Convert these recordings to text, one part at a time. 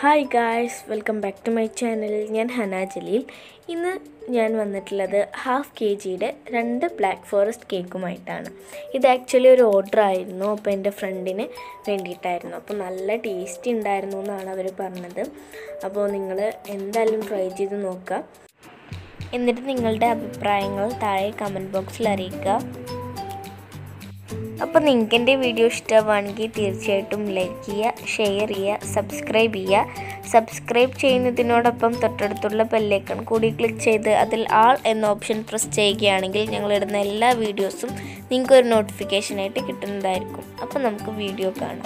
hi guys welcome back to my channel ഞാൻ ഹന ജലീൽ ഇന്ന് ഞാൻ വന്നിട്ടുള്ളത് ഹാഫ് കെ ജിയുടെ രണ്ട് ബ്ലാക്ക് ഫോറസ്റ്റ് കേക്കുമായിട്ടാണ് ഇത് ആക്ച്വലി ഒരു ഓർഡർ ആയിരുന്നു അപ്പോൾ എൻ്റെ ഫ്രണ്ടിന് വേണ്ടിയിട്ടായിരുന്നു അപ്പോൾ നല്ല ടേസ്റ്റി ഉണ്ടായിരുന്നു എന്നാണ് അവർ പറഞ്ഞത് അപ്പോൾ നിങ്ങൾ എന്തായാലും ട്രൈ ചെയ്ത് നോക്കുക എന്നിട്ട് നിങ്ങളുടെ അഭിപ്രായങ്ങൾ താഴെ കമൻറ്റ് ബോക്സിൽ അറിയിക്കുക അപ്പോൾ നിങ്ങൾക്ക് എൻ്റെ വീഡിയോ ഇഷ്ടമാണെങ്കിൽ തീർച്ചയായിട്ടും ലൈക്ക് ചെയ്യുക ഷെയർ ചെയ്യുക സബ്സ്ക്രൈബ് ചെയ്യുക സബ്സ്ക്രൈബ് ചെയ്യുന്നതിനോടൊപ്പം തൊട്ടടുത്തുള്ള ബെല്ലൈക്കൺ കൂടി ക്ലിക്ക് ചെയ്ത് അതിൽ ആൾ എന്ന ഓപ്ഷൻ പ്രസ് ചെയ്യുകയാണെങ്കിൽ ഞങ്ങളിടുന്ന എല്ലാ വീഡിയോസും നിങ്ങൾക്ക് ഒരു നോട്ടിഫിക്കേഷനായിട്ട് കിട്ടുന്നതായിരിക്കും അപ്പോൾ നമുക്ക് വീഡിയോ കാണാം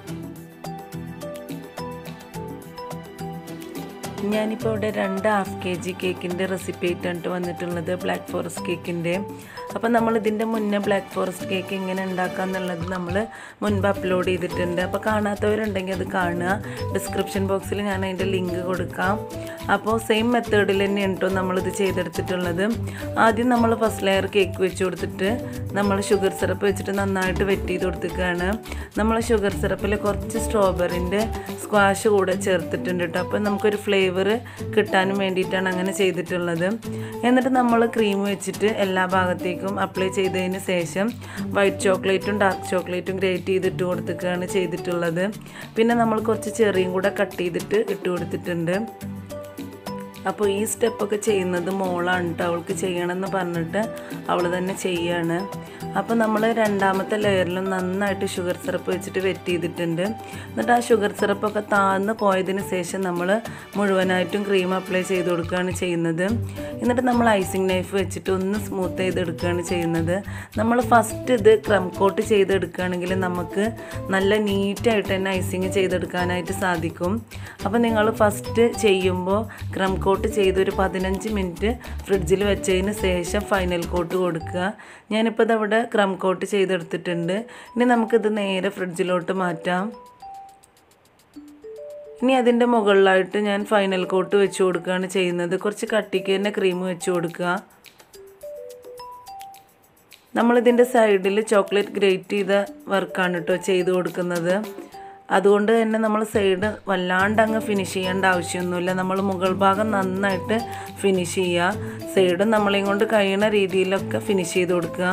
ഞാനിപ്പോൾ ഇവിടെ രണ്ട് ഹാഫ് കെ ജി കേക്കിൻ്റെ റെസിപ്പി ആയിട്ടാണ് വന്നിട്ടുള്ളത് ബ്ലാക്ക് ഫോറസ്റ്റ് കേക്കിൻ്റെ അപ്പോൾ നമ്മൾ ഇതിൻ്റെ മുന്നേ ബ്ലാക്ക് ഫോറസ്റ്റ് കേക്ക് എങ്ങനെ ഉണ്ടാക്കുക എന്നുള്ളത് നമ്മൾ മുൻപ് അപ്ലോഡ് ചെയ്തിട്ടുണ്ട് അപ്പോൾ കാണാത്തവരുണ്ടെങ്കിൽ അത് കാണുക ഡിസ്ക്രിപ്ഷൻ ബോക്സിൽ ഞാൻ അതിൻ്റെ ലിങ്ക് കൊടുക്കാം അപ്പോൾ സെയിം മെത്തേഡിൽ തന്നെയാണ് കേട്ടോ നമ്മളിത് ചെയ്തെടുത്തിട്ടുള്ളത് ആദ്യം നമ്മൾ ഫസ്റ്റ് ലെയർ കേക്ക് വെച്ച് കൊടുത്തിട്ട് നമ്മൾ ഷുഗർ സിറപ്പ് വെച്ചിട്ട് നന്നായിട്ട് വെറ്റ് ചെയ്ത് കൊടുത്തിരിക്കുകയാണ് നമ്മൾ ഷുഗർ സിറപ്പിൽ കുറച്ച് സ്ട്രോബെറിൻ്റെ സ്ക്വാഷ് കൂടെ ചേർത്തിട്ടുണ്ട് കേട്ടോ അപ്പോൾ നമുക്കൊരു ഫ്ലേവർ കിട്ടാനും വേണ്ടിയിട്ടാണ് അങ്ങനെ ചെയ്തിട്ടുള്ളത് എന്നിട്ട് നമ്മൾ ക്രീം വെച്ചിട്ട് എല്ലാ ഭാഗത്തേക്കും അപ്ലൈ ചെയ്തതിന് ശേഷം വൈറ്റ് ചോക്ലേറ്റും ഡാർക്ക് ചോക്ലേറ്റും ഗ്രേറ്റ് ചെയ്തിട്ട് കൊടുത്തിട്ടാണ് ചെയ്തിട്ടുള്ളത് പിന്നെ നമ്മൾ കുറച്ച് ചെറിയും കൂടെ കട്ട് ചെയ്തിട്ട് ഇട്ട് കൊടുത്തിട്ടുണ്ട് അപ്പോൾ ഈ സ്റ്റെപ്പൊക്കെ ചെയ്യുന്നത് മോളാണ് കേട്ടോ അവൾക്ക് ചെയ്യണമെന്ന് പറഞ്ഞിട്ട് അവൾ തന്നെ ചെയ്യാണ് അപ്പോൾ നമ്മൾ രണ്ടാമത്തെ ലെയറിലും നന്നായിട്ട് ഷുഗർ സിറപ്പ് വെച്ചിട്ട് വെറ്റ് ചെയ്തിട്ടുണ്ട് എന്നിട്ട് ആ ഷുഗർ സിറപ്പൊക്കെ താഴ്ന്ന് പോയതിന് ശേഷം നമ്മൾ മുഴുവനായിട്ടും ക്രീം അപ്ലൈ ചെയ്ത് കൊടുക്കുകയാണ് ചെയ്യുന്നത് എന്നിട്ട് നമ്മൾ ഐസിങ് നൈഫ് വെച്ചിട്ട് ഒന്ന് സ്മൂത്ത് ചെയ്തെടുക്കുകയാണ് ചെയ്യുന്നത് നമ്മൾ ഫസ്റ്റ് ഇത് ക്രം കോട്ട് ചെയ്തെടുക്കുകയാണെങ്കിൽ നമുക്ക് നല്ല നീറ്റായിട്ട് തന്നെ ഐസിങ് ചെയ്തെടുക്കാനായിട്ട് സാധിക്കും അപ്പോൾ നിങ്ങൾ ഫസ്റ്റ് ചെയ്യുമ്പോൾ ക്രം കോട്ട് ചെയ്ത് ഒരു പതിനഞ്ച് മിനിറ്റ് ഫ്രിഡ്ജിൽ വെച്ചതിന് ശേഷം ഫൈനൽ കോട്ട് കൊടുക്കുക ഞാനിപ്പോൾ ഇതവിടെ ക്രം കോട്ട് ചെയ്തെടുത്തിട്ടുണ്ട് ഇനി നമുക്കിത് നേരെ ഫ്രിഡ്ജിലോട്ട് മാറ്റാം ഇനി അതിൻ്റെ മുകളിലായിട്ട് ഞാൻ ഫൈനൽ കോട്ട് വെച്ച് കൊടുക്കുകയാണ് ചെയ്യുന്നത് കുറച്ച് കട്ടിക്ക് തന്നെ ക്രീം വെച്ച് കൊടുക്കുക നമ്മളിതിൻ്റെ സൈഡിൽ ചോക്ലേറ്റ് ഗ്രേറ്റ് ചെയ്ത വർക്കാണ് കേട്ടോ ചെയ്ത് കൊടുക്കുന്നത് അതുകൊണ്ട് തന്നെ നമ്മൾ സൈഡ് വല്ലാണ്ട് അങ്ങ് ഫിനിഷ് ചെയ്യേണ്ട ആവശ്യമൊന്നുമില്ല നമ്മൾ മുകൾ ഭാഗം നന്നായിട്ട് ഫിനിഷ് ചെയ്യുക സൈഡും നമ്മളെയും കൊണ്ട് കഴിയുന്ന രീതിയിലൊക്കെ ഫിനിഷ് ചെയ്ത് കൊടുക്കുക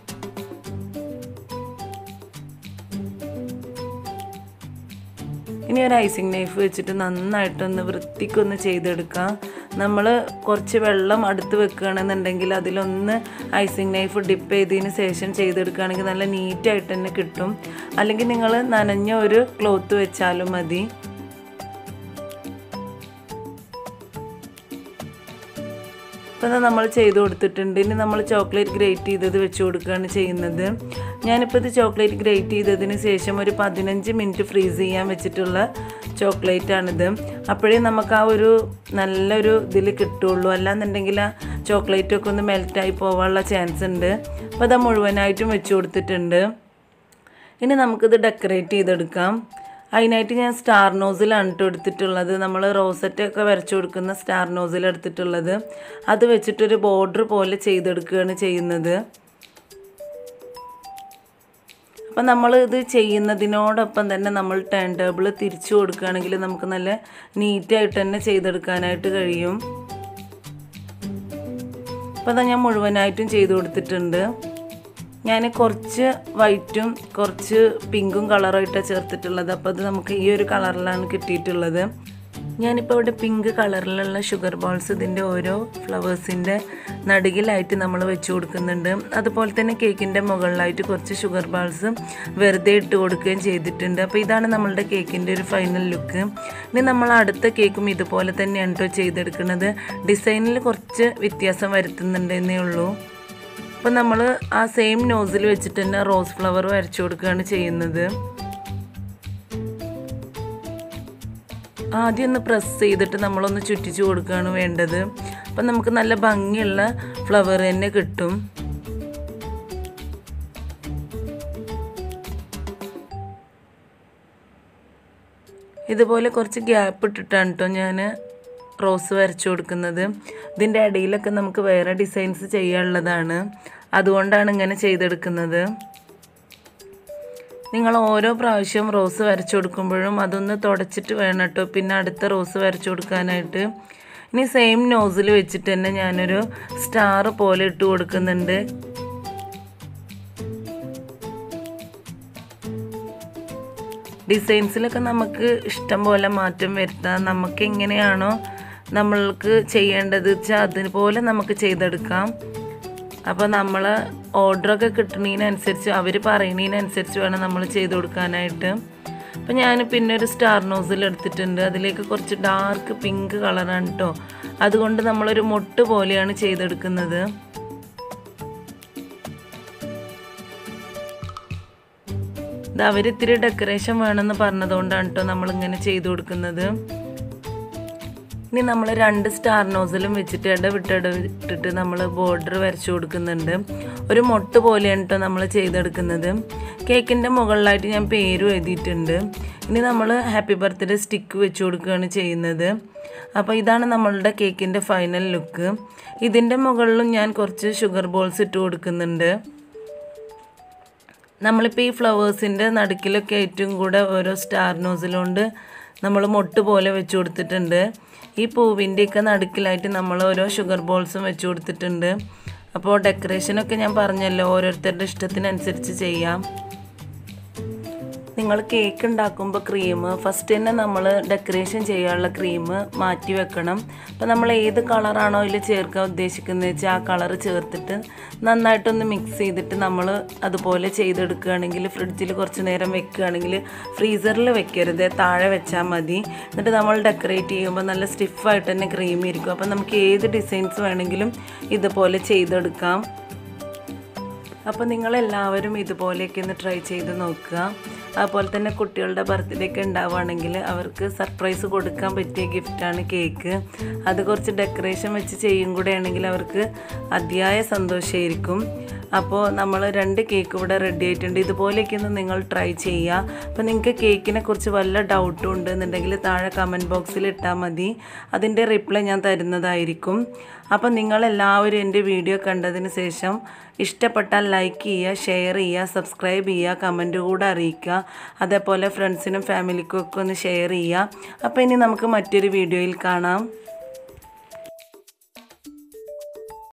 ഇനി ഒരു ഐസിങ് നൈഫ് വെച്ചിട്ട് നന്നായിട്ടൊന്ന് വൃത്തിക്കൊന്ന് ചെയ്തെടുക്കാം നമ്മൾ കുറച്ച് വെള്ളം അടുത്ത് വെക്കുകയാണെന്നുണ്ടെങ്കിൽ അതിലൊന്ന് ഐസിങ് നൈഫ് ഡിപ്പ് ചെയ്തതിന് ശേഷം ചെയ്തെടുക്കുകയാണെങ്കിൽ നല്ല നീറ്റായിട്ട് തന്നെ കിട്ടും അല്ലെങ്കിൽ നിങ്ങൾ നനഞ്ഞ ഒരു ക്ലോത്ത് വെച്ചാലും മതി ഇപ്പം നമ്മൾ ചെയ്ത് കൊടുത്തിട്ടുണ്ട് ഇനി നമ്മൾ ചോക്ലേറ്റ് ഗ്രേറ്റ് ചെയ്തത് വെച്ച് കൊടുക്കുകയാണ് ചെയ്യുന്നത് ഞാനിപ്പോൾ ഇത് ചോക്ലേറ്റ് ഗ്രേറ്റ് ചെയ്തതിന് ശേഷം ഒരു പതിനഞ്ച് മിനിറ്റ് ഫ്രീസ് ചെയ്യാൻ വെച്ചിട്ടുള്ള ചോക്ലേറ്റ് ആണിത് അപ്പോഴേ നമുക്ക് ആ ഒരു നല്ലൊരു ഇതിൽ കിട്ടുള്ളൂ അല്ലാന്നുണ്ടെങ്കിൽ ആ ചോക്ലേറ്റൊക്കെ ഒന്ന് മെൽറ്റായി പോകാനുള്ള ചാൻസ് ഉണ്ട് അപ്പോൾ അത് മുഴുവനായിട്ടും വെച്ച് കൊടുത്തിട്ടുണ്ട് ഇനി നമുക്കിത് ഡെക്കറേറ്റ് ചെയ്തെടുക്കാം അതിനായിട്ട് ഞാൻ സ്റ്റാർ നോസിലാണ് കേട്ടോ എടുത്തിട്ടുള്ളത് നമ്മൾ റോസറ്റൊക്കെ വരച്ചു കൊടുക്കുന്ന സ്റ്റാർ നോസിൽ എടുത്തിട്ടുള്ളത് അത് വെച്ചിട്ടൊരു ബോർഡർ പോലെ ചെയ്തെടുക്കുകയാണ് ചെയ്യുന്നത് അപ്പം നമ്മൾ ഇത് ചെയ്യുന്നതിനോടൊപ്പം തന്നെ നമ്മൾ ടേൺ ടേബിൾ തിരിച്ചു കൊടുക്കുകയാണെങ്കിൽ നമുക്ക് നല്ല നീറ്റായിട്ട് തന്നെ ചെയ്തെടുക്കാനായിട്ട് കഴിയും അപ്പോൾ അതാ ഞാൻ മുഴുവനായിട്ടും ചെയ്ത് കൊടുത്തിട്ടുണ്ട് ഞാൻ കുറച്ച് വൈറ്റും കുറച്ച് പിങ്കും കളറായിട്ടാണ് ചേർത്തിട്ടുള്ളത് അപ്പോൾ അത് നമുക്ക് ഈ ഒരു കളറിലാണ് കിട്ടിയിട്ടുള്ളത് ഞാനിപ്പോൾ ഇവിടെ പിങ്ക് കളറിലുള്ള ഷുഗർ ബോൾസ് ഇതിൻ്റെ ഓരോ ഫ്ലവേഴ്സിൻ്റെ നടുകിലായിട്ട് നമ്മൾ വെച്ച് കൊടുക്കുന്നുണ്ട് അതുപോലെ തന്നെ കേക്കിൻ്റെ മുകളിലായിട്ട് കുറച്ച് ഷുഗർ ബോൾസ് വെറുതെ ഇട്ട് കൊടുക്കുകയും ചെയ്തിട്ടുണ്ട് അപ്പോൾ ഇതാണ് നമ്മളുടെ കേക്കിൻ്റെ ഒരു ഫൈനൽ ലുക്ക് ഇനി നമ്മൾ അടുത്ത കേക്കും ഇതുപോലെ തന്നെയാണ് കേട്ടോ ചെയ്തെടുക്കുന്നത് ഡിസൈനിൽ കുറച്ച് വ്യത്യാസം വരുത്തുന്നുണ്ടെന്നേ ഉള്ളൂ അപ്പം നമ്മൾ ആ സെയിം നോസിൽ വെച്ചിട്ട് തന്നെ റോസ് ഫ്ലവർ വരച്ചു കൊടുക്കുകയാണ് ചെയ്യുന്നത് ആദ്യം ഒന്ന് പ്രസ് ചെയ്തിട്ട് നമ്മളൊന്ന് ചുറ്റിച്ച് കൊടുക്കുകയാണ് വേണ്ടത് അപ്പം നമുക്ക് നല്ല ഭംഗിയുള്ള ഫ്ലവർ തന്നെ കിട്ടും ഇതുപോലെ കുറച്ച് ഗ്യാപ്പ് ഇട്ടിട്ടാണ് കേട്ടോ ഞാൻ റോസ് വരച്ചു കൊടുക്കുന്നത് ഇതിൻ്റെ ഇടയിലൊക്കെ നമുക്ക് വേറെ ഡിസൈൻസ് ചെയ്യാനുള്ളതാണ് അതുകൊണ്ടാണ് ഇങ്ങനെ ചെയ്തെടുക്കുന്നത് നിങ്ങൾ ഓരോ പ്രാവശ്യം റോസ് വരച്ചു കൊടുക്കുമ്പോഴും അതൊന്ന് തുടച്ചിട്ട് വേണം കേട്ടോ പിന്നെ അടുത്ത റോസ് വരച്ചു കൊടുക്കാനായിട്ട് ഇനി സെയിം നോസിൽ വെച്ചിട്ട് തന്നെ ഞാനൊരു സ്റ്റാർ പോലെ ഇട്ട് കൊടുക്കുന്നുണ്ട് ഡിസൈൻസിലൊക്കെ നമുക്ക് ഇഷ്ടം പോലെ മാറ്റം വരുത്താം നമുക്ക് എങ്ങനെയാണോ നമ്മൾക്ക് ചെയ്യേണ്ടത് വെച്ചാൽ അതുപോലെ നമുക്ക് ചെയ്തെടുക്കാം അപ്പോൾ നമ്മൾ ഓർഡറൊക്കെ കിട്ടുന്നതിനനുസരിച്ച് അവർ പറയുന്നതിനനുസരിച്ച് വേണം നമ്മൾ ചെയ്ത് കൊടുക്കാനായിട്ട് അപ്പോൾ ഞാൻ പിന്നെ ഒരു സ്റ്റാർ നോസിൽ എടുത്തിട്ടുണ്ട് അതിലേക്ക് കുറച്ച് ഡാർക്ക് പിങ്ക് കളറാണ് കേട്ടോ അതുകൊണ്ട് നമ്മളൊരു മൊട്ട് പോലെയാണ് ചെയ്തെടുക്കുന്നത് ഇത് അവർ ഇത്തിരി ഡെക്കറേഷൻ വേണമെന്ന് പറഞ്ഞതുകൊണ്ടാണ് കേട്ടോ നമ്മളിങ്ങനെ ചെയ്തു കൊടുക്കുന്നത് ഇനി നമ്മൾ രണ്ട് സ്റ്റാർ നോസിലും വെച്ചിട്ട് ഇടവിട്ട് ഇടവിട്ടിട്ട് നമ്മൾ ബോർഡർ വരച്ചു കൊടുക്കുന്നുണ്ട് ഒരു മൊട്ട് പോലെയാണ് കേട്ടോ നമ്മൾ ചെയ്തെടുക്കുന്നത് കേക്കിൻ്റെ മുകളിലായിട്ട് ഞാൻ പേരും എഴുതിയിട്ടുണ്ട് ഇനി നമ്മൾ ഹാപ്പി ബർത്ത്ഡേ സ്റ്റിക്ക് വെച്ച് കൊടുക്കുകയാണ് ചെയ്യുന്നത് അപ്പോൾ ഇതാണ് നമ്മളുടെ കേക്കിൻ്റെ ഫൈനൽ ലുക്ക് ഇതിൻ്റെ മുകളിലും ഞാൻ കുറച്ച് ഷുഗർ ബോൾസ് ഇട്ട് കൊടുക്കുന്നുണ്ട് നമ്മളിപ്പോൾ ഈ ഫ്ലവേഴ്സിൻ്റെ നടുക്കിലൊക്കെ ഏറ്റവും കൂടെ ഓരോ സ്റ്റാർ നോസിലുകൊണ്ട് നമ്മൾ മൊട്ട് പോലെ വെച്ച് കൊടുത്തിട്ടുണ്ട് ഈ പൂവിൻ്റെയൊക്കെ നടുക്കിലായിട്ട് നമ്മൾ ഓരോ ഷുഗർ ബോൾസും വെച്ച് കൊടുത്തിട്ടുണ്ട് അപ്പോൾ ഡെക്കറേഷനൊക്കെ ഞാൻ പറഞ്ഞല്ലോ ഓരോരുത്തരുടെ ഇഷ്ടത്തിനനുസരിച്ച് ചെയ്യാം നിങ്ങൾ കേക്ക് ഉണ്ടാക്കുമ്പോൾ ക്രീം ഫസ്റ്റ് തന്നെ നമ്മൾ ഡെക്കറേഷൻ ചെയ്യാനുള്ള ക്രീം മാറ്റി വെക്കണം അപ്പോൾ നമ്മൾ ഏത് കളറാണോ അതിൽ ചേർക്കാൻ ഉദ്ദേശിക്കുന്നത് വെച്ചാൽ ആ കളർ ചേർത്തിട്ട് നന്നായിട്ടൊന്ന് മിക്സ് ചെയ്തിട്ട് നമ്മൾ അതുപോലെ ചെയ്തെടുക്കുകയാണെങ്കിൽ ഫ്രിഡ്ജിൽ കുറച്ച് നേരം വെക്കുകയാണെങ്കിൽ ഫ്രീസറിൽ വെക്കരുത് താഴെ വെച്ചാൽ മതി എന്നിട്ട് നമ്മൾ ഡെക്കറേറ്റ് ചെയ്യുമ്പോൾ നല്ല സ്റ്റിഫായിട്ട് തന്നെ ക്രീം ഇരിക്കും അപ്പോൾ നമുക്ക് ഏത് ഡിസൈൻസ് വേണമെങ്കിലും ഇതുപോലെ ചെയ്തെടുക്കാം അപ്പോൾ നിങ്ങളെല്ലാവരും ഇതുപോലെയൊക്കെ ഒന്ന് ട്രൈ ചെയ്ത് നോക്കുക അതുപോലെ തന്നെ കുട്ടികളുടെ ബർത്ത്ഡേ ഒക്കെ ഉണ്ടാവുകയാണെങ്കിൽ അവർക്ക് സർപ്രൈസ് കൊടുക്കാൻ പറ്റിയ ഗിഫ്റ്റാണ് കേക്ക് അത് കുറച്ച് ഡെക്കറേഷൻ വെച്ച് ചെയ്യും കൂടെ ആണെങ്കിൽ അവർക്ക് അതിയായ സന്തോഷമായിരിക്കും അപ്പോൾ നമ്മൾ രണ്ട് കേക്ക് ഇവിടെ റെഡി ആയിട്ടുണ്ട് ഇതുപോലെയൊക്കെ ഒന്ന് നിങ്ങൾ ട്രൈ ചെയ്യുക അപ്പോൾ നിങ്ങൾക്ക് കേക്കിനെ കുറിച്ച് വല്ല ഡൗട്ടും ഉണ്ടെന്നുണ്ടെങ്കിൽ താഴെ കമൻറ്റ് ബോക്സിൽ ഇട്ടാൽ മതി അതിൻ്റെ റിപ്ലൈ ഞാൻ തരുന്നതായിരിക്കും അപ്പോൾ നിങ്ങളെല്ലാവരും എൻ്റെ വീഡിയോ കണ്ടതിന് ശേഷം ഇഷ്ടപ്പെട്ടാൽ ലൈക്ക് ചെയ്യുക ഷെയർ ചെയ്യുക സബ്സ്ക്രൈബ് ചെയ്യുക കമൻറ്റ് കൂടെ അറിയിക്കുക അതേപോലെ ഫ്രണ്ട്സിനും ഫാമിലിക്കും ഒക്കെ ഒന്ന് ഷെയർ ചെയ്യുക അപ്പോൾ ഇനി നമുക്ക് മറ്റൊരു വീഡിയോയിൽ കാണാം